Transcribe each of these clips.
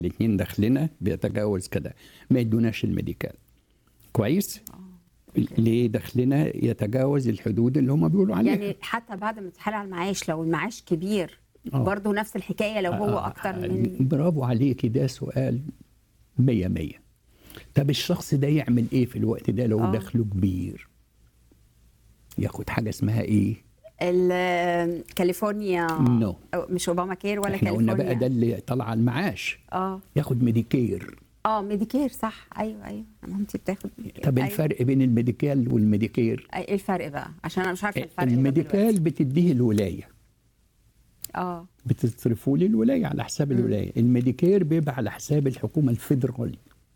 الاثنين دخلنا بيتجاوز كده ما يدوناش الميديكال كويس ليه دخلنا يتجاوز الحدود اللي هم بيقولوا عليها يعني حتى بعد ما تتحال على المعاش لو المعاش كبير آه. برضه نفس الحكايه لو هو آه، اكتر آه، من برافو عليكي ده سؤال مية مية طب الشخص ده يعمل ايه في الوقت ده لو آه. دخله كبير ياخد حاجة اسمها ايه ال- كاليفورنيا نو. أو مش اوباما كير ولا احنا قلنا كاليفورنيا بقى ده اللي طلع المعاش اه ياخد ميديكير اه ميديكير صح ايوه ايوه مامتي بتاخد ميديكير. طب أيوة. الفرق بين الميديكال والميديكير أي- ايه الفرق بقى عشان انا مش عارفه الفرق لغاية الميديكال دلوقتي. بتديه الولاية اه بتصرفوا لي الولايه على حساب الولايه الميديكير بيبقى على حساب الحكومه الفيدرالي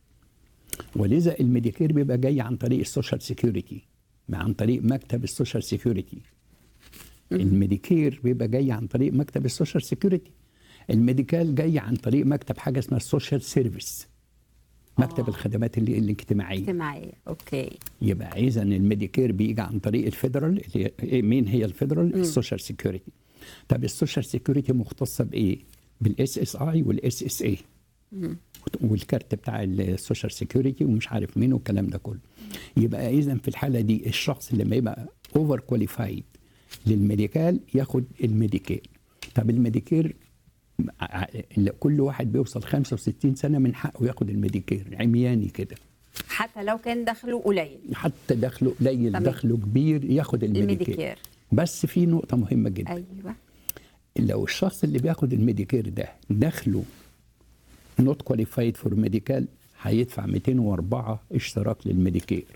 ولذا الميديكير بيبقى جاي عن طريق السوشيال سيكيورتي عن طريق مكتب السوشيال سيكيورتي الميديكير بيبقى جاي عن طريق مكتب السوشيال سيكيورتي الميديكال جاي عن طريق مكتب حاجه اسمها السوشيال سيرفيس مكتب آه. الخدمات اللي الاجتماعيه اجتماعيه اوكي يبقى اذا الميديكير بيجي عن طريق الفيدرال اللي هي- مين هي الفيدرال السوشيال سيكيورتي طب السوشيال سيكيورتي مختصه بايه بالاس اس اي والاس اس اي والكارت بتاع السوشيال سيكيورتي ومش عارف مين والكلام ده كله يبقى اذا في الحاله دي الشخص لما يبقى اوفر كواليفايد للميديكال ياخد الميديكير طب الميديكير ع- ع- كل واحد بيوصل 65 سنه من حقه ياخد الميديكير عمياني كده حتى لو كان دخله قليل حتى دخله قليل تمام. دخله كبير ياخد الميديكير الميديكير بس في نقطة مهمة جدا ايوه لو الشخص اللي بياخد الميديكير ده دخله نوت كواليفايد فور ميديكال هيدفع 204 اشتراك للميديكير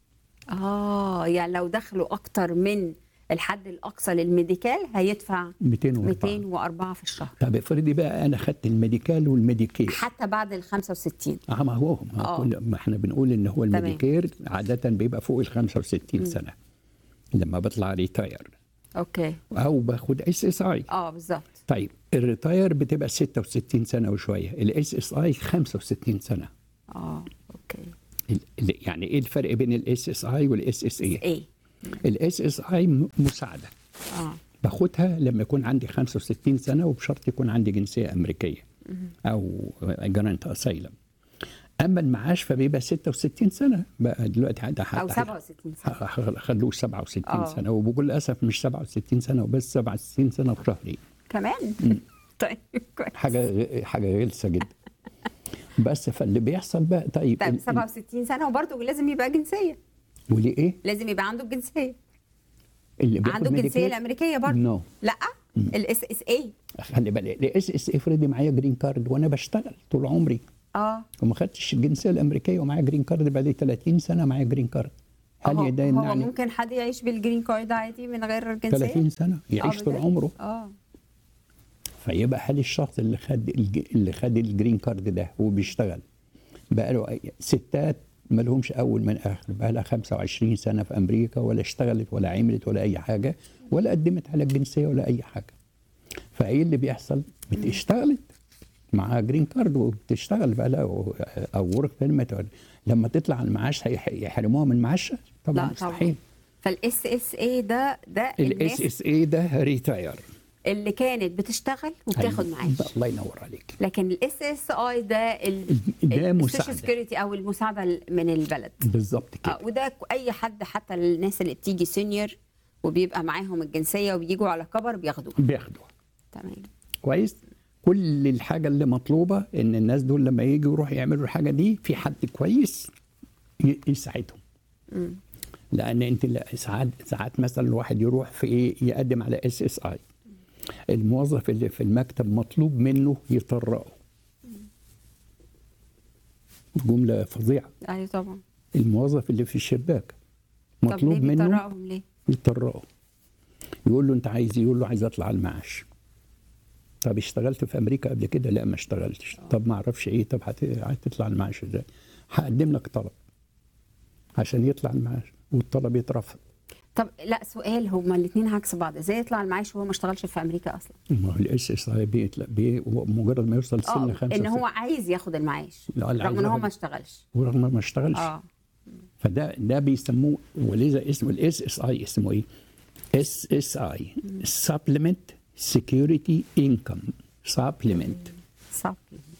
اه يعني لو دخله اكتر من الحد الاقصى للميديكال هيدفع 204 204 في الشهر طب افرضي بقى انا خدت الميديكال والميديكير حتى بعد ال 65 اه ما هو ما, آه. كل ما احنا بنقول ان هو الميديكير عادة بيبقى فوق ال 65 سنة لما بطلع ريتاير اوكي او باخد اس اس اي اه بالظبط طيب الريتاير بتبقى 66 سنه وشويه الاس اس اي 65 سنه اه اوكي ال- ال- يعني ايه الفرق بين الاس اس اي والاس اس اي ايه الاس اس اي مساعده اه باخدها لما يكون عندي 65 سنه وبشرط يكون عندي جنسيه امريكيه او جرانت اسايلم اما المعاش فبيبقى 66 سنه بقى دلوقتي عندها او 67 سنه خلوه 67 آه. سنه وبكل اسف مش 67 سنه وبس 67 سنه وشهرين كمان طيب كويس حاجه حاجه غلسه جدا بس فاللي بيحصل بقى طيب طيب ال- 67 سنه وبرضه لازم يبقى جنسيه وليه ايه لازم يبقى عنده الجنسيه اللي بياخد عنده الجنسيه ميديكير؟ الامريكيه برضه نو لا الاس اس اي خلي بالك الاس اس افرضي معايا جرين كارد وانا بشتغل طول عمري اه وما خدتش الجنسيه الامريكيه ومعايا جرين كارد بقالي 30 سنه معايا جرين كارد هل هو, ده هو يمنعني ممكن حد يعيش بالجرين كارد عادي من غير جنسيه 30 سنه يعيش آه، طول بجد؟ عمره اه فيبقى هل الشخص اللي خد الج- اللي خد الجرين كارد ده وبيشتغل بقى له أي- ستات ما لهمش اول من اخر بقى لها 25 سنه في امريكا ولا اشتغلت ولا عملت ولا اي حاجه ولا قدمت على الجنسيه ولا اي حاجه فايه اللي بيحصل بتشتغلت معاها جرين كارد وبتشتغل بقى لها او او ورك بيرميت لما تطلع على المعاش هيح- يحرموها من معاشها طبعا لا مستحيل طبعا فالاس اس اي ده ده الاس الناس اس اي ده ريتاير اللي كانت بتشتغل وبتاخد معاش الله ينور عليك لكن الاس اس اي ده ال- ده ال- مساعدة. السوشيال سكيورتي او المساعده من البلد بالظبط كده آه وده ك- اي حد حتى الناس اللي بتيجي سينيور وبيبقى معاهم الجنسيه وبيجوا على كبر بياخدوها بياخدوها تمام كويس كل الحاجه اللي مطلوبه ان الناس دول لما يجوا يروحوا يعملوا الحاجه دي في حد كويس ي- يساعدهم لان انت لا- ساعات ساعات مثلا الواحد يروح في ايه يقدم على اس اس اي الموظف اللي في المكتب مطلوب منه يطرقه جمله فظيعه ايوه طبعا الموظف اللي في الشباك طب ليه مطلوب منه بيطرقهم ليه؟ يطرقه يقول له انت عايز إيه؟ يقول له عايز اطلع على المعاش طب اشتغلت في امريكا قبل كده لا ما اشتغلتش طب ما اعرفش ايه طب هت- هتطلع المعاش ازاي هقدم لك طلب عشان يطلع المعاش والطلب يترفض طب لا سؤال هما الاثنين عكس بعض ازاي يطلع المعاش وهو ما اشتغلش في امريكا اصلا ما هو الاس اس اي بيطلع بي مجرد ما يوصل سن اه خمسة ان هو عايز ياخد المعاش لا، اللي رغم عايز ان هو ياخد- ما اشتغلش ورغم ما اشتغلش اه فده ده بيسموه ولذا اسمه الاس اس اي اسمه ايه؟ اس اس اي سبلمنت سكيورتي انكم سبلمنت صح